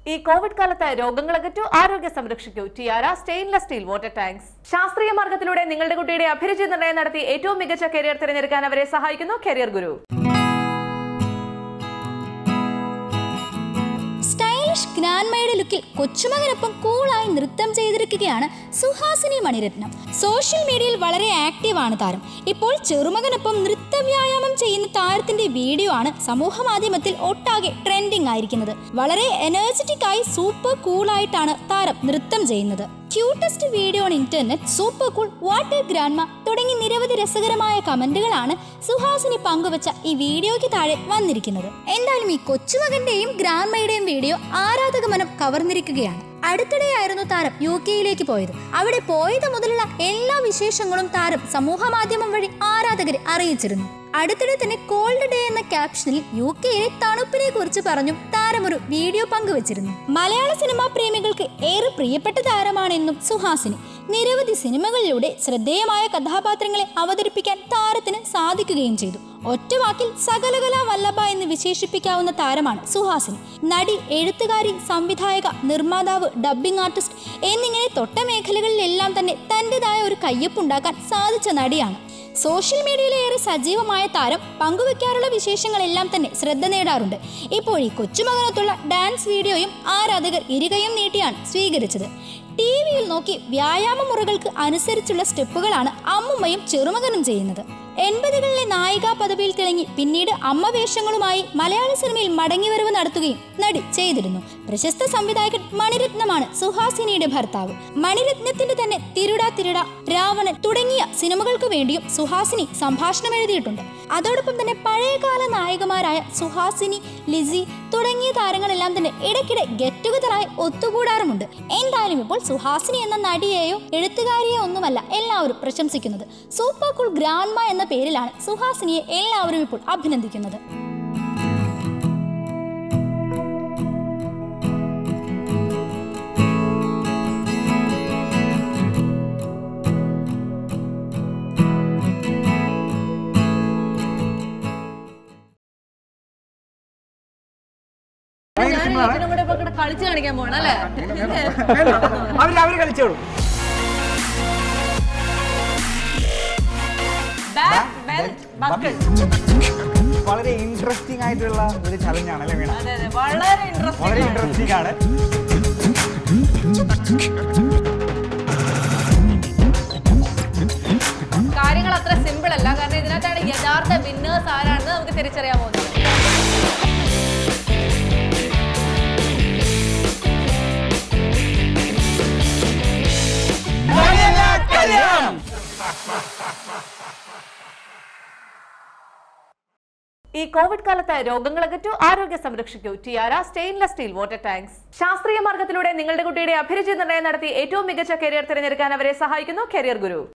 ഈ കോവിഡ് കാലത്ത് രോഗങ്ങൾ അകറ്റൂ ആരോഗ്യം സംരക്ഷിക്കൂ Tiara stainless steel water tanks ശാസ്ത്രീയ മാർഗത്തിലൂടെ നിങ്ങളുടെ കുട്ടിയുടെ അഭിരുചി നിർണ്ണയം നടത്തി ഏറ്റവും മികച്ച കരിയർ തിരഞ്ഞെടുക്കാൻ അവരെ സഹായിക്കുന്നു കരിയർ ഗുരു സ്റ്റൈലിഷ് ഗ്രാൻഡ്മയുടെ ലുക്കിൽ കൊച്ചുമകനൊപ്പം കൂളായി നൃത്തം ചെയ്തിരിക്കുകയാണ് സുഹാസിനി മണിരത്നം സോഷ്യൽ മീഡിയയിൽ വളരെ ആക്റ്റീവാണ് താരം ഇപ്പോൾ ചെറുമകനൊപ്പം നൃത്ത വ്യായാമം ചെയ്യുന്ന താരത്തിന്റെ വീഡിയോ ആണ് സമൂഹ മാധ്യമത്തിൽ ഒട്ടാകെ ട്രെൻഡിംഗ് ആയിരിക്കുന്നത് വളരെ എനർജറ്റിക് ആയി സൂപ്പർ കൂളായിട്ടാണ് താരം നൃത്തം ചെയ്യുന്നത് cutest video on internet super cool water grandma തുടങ്ങി നിരവധി രസകരമായ കമന്റുകളാണ് സുഹാസിനി പങ്കുവച്ച ഈ വീഡിയോയ്ക്ക് താഴെ വന്നിരിക്കുന്നത് എന്തായാലും ഈ കൊച്ചുമകന്റെയും ഗ്രാൻഡ്മയുടെയും വീഡിയോ ആരാധക മനം കവർന്നിരിക്കുകയാണ് അടുത്തിടെയായിരുന്നു താരം യു കെയിലേക്ക് പോയത് അവിടെ പോയത് മുതലുള്ള എല്ലാ വിശേഷങ്ങളും താരം സമൂഹ മാധ്യമം വഴി ആരാധകരെ അറിയിച്ചിരുന്നു അടുത്തിടെ തന്നെ കോൾഡ് ഡേ എന്ന ക്യാപ്ഷനിൽ യു കെയിലെ തണുപ്പിനെ കുറിച്ച് പറഞ്ഞും താരം ഒരു വീഡിയോ പങ്കുവച്ചിരുന്നു മലയാള സിനിമാ പ്രേമികൾക്ക് ഏറെ പ്രിയപ്പെട്ട താരമാണെന്നും സുഹാസിനി നിരവധി സിനിമകളിലൂടെ ശ്രദ്ധേയമായ കഥാപാത്രങ്ങളെ അവതരിപ്പിക്കാൻ താരത്തിന് സാധിക്കുകയും ചെയ്തു ഒറ്റ വാക്കിൽ സകലകലാ വല്ലഭ എന്ന് വിശേഷിപ്പിക്കാവുന്ന താരമാണ് സുഹാസിനി നടി എഴുത്തുകാരി സംവിധായക നിർമ്മാതാവ് ഡബ്ബിംഗ് ആർട്ടിസ്റ്റ് എന്നിങ്ങനെ തൊട്ട മേഖലകളിലെല്ലാം തന്നെ തൻ്റെതായ ഒരു കയ്യൊപ്പുണ്ടാക്കാൻ സാധിച്ച നടിയാണ് സോഷ്യൽ മീഡിയയിലെ ഏറെ സജീവമായ താരം പങ്കുവെക്കാറുള്ള വിശേഷങ്ങളെല്ലാം തന്നെ ശ്രദ്ധ നേടാറുണ്ട് ഇപ്പോൾ ഈ കൊച്ചുമകനത്തുള്ള ഡാൻസ് വീഡിയോയും ആരാധകർ ഇരുകയും നീട്ടിയാണ് സ്വീകരിച്ചത് ടി വിയിൽ നോക്കി വ്യായാമ മുറകൾക്ക് അനുസരിച്ചുള്ള സ്റ്റെപ്പുകളാണ് അമ്മുമ്മയും ചെറുമകനും ചെയ്യുന്നത് എൺപതുകളിലെ നായികാ പദവിയിൽ തിളങ്ങി പിന്നീട് അമ്മ വേഷങ്ങളുമായി മലയാള സിനിമയിൽ മടങ്ങിവരവ് നടത്തുകയും നടി ചെയ്തിരുന്നു പ്രശസ്ത സംവിധായകൻ മണിരത്നമാണ് സുഹാസിനിയുടെ ഭർത്താവ് മണിരത്നത്തിന്റെ തന്നെ തിരുട തിരുട രാവണൻ തുടങ്ങിയ സിനിമകൾക്ക് വേണ്ടിയും സുഹാസിനി സംഭാഷണം എഴുതിയിട്ടുണ്ട് അതോടൊപ്പം തന്നെ പഴയകാല നായികമാരായ സുഹാസിനി ലിസി തുടങ്ങിയ താരങ്ങളെല്ലാം തന്നെ ഇടയ്ക്കിടെ ഗെറ്റ് ടുഗദറായി ഒത്തുകൂടാറുമുണ്ട് എന്തായാലും ഇപ്പോൾ സുഹാസിനി എന്ന നടിയെയോ എഴുത്തുകാരിയോ ഒന്നുമല്ല എല്ലാവരും പ്രശംസിക്കുന്നത് സൂപ്പർ കൂൾ ഗ്രാൻഡ്മ എന്ന പേരിലാണ് സുഹാസിനിയെ എല്ലാവരും ഇപ്പോൾ അഭിനന്ദിക്കുന്നത് ഭയങ്കര ഞാൻ സിമ്പിളാണ് ഇതിനും കൂടെ ഇപ്പൊ ഇവിടെ കളിച്ച് കാണിക്കാൻ പോകണം അല്ലേ അവര് അവര് കളിച്ചോളും Back, bend, buckle. വളരെ ഇൻട്രസ്റ്റിംഗ് ആയിട്ടുള്ള ഒരു ചലഞ്ചാണ് അല്ലേ വീണ അതെ അതെ വളരെ വളരെ ഇൻട്രസ്റ്റിംഗ് ഇൻട്രസ്റ്റിംഗ് ആണ് കാര്യങ്ങൾ അത്ര സിമ്പിൾ അല്ല കാരണം ഇതിനകത്താണ് യഥാർത്ഥ വിന്നേഴ്സ് ആരാണെന്ന് നമുക്ക് തിരിച്ചറിയാൻ പോകുന്നത് ഈ കോവിഡ് കാലത്ത് രോഗങ്ങൾ അകറ്റൂ ആരോഗ്യം സംരക്ഷിക്കൂ Tiara stainless steel water tanks ശാസ്ത്രീയ മാർഗത്തിലൂടെ നിങ്ങളുടെ കുട്ടിയുടെ അഭിരുചി നിർണ്ണയം നടത്തി ഏറ്റവും മികച്ച കരിയർ തിരഞ്ഞെടുക്കാൻ അവരെ സഹായിക്കുന്നു കരിയർ ഗുരു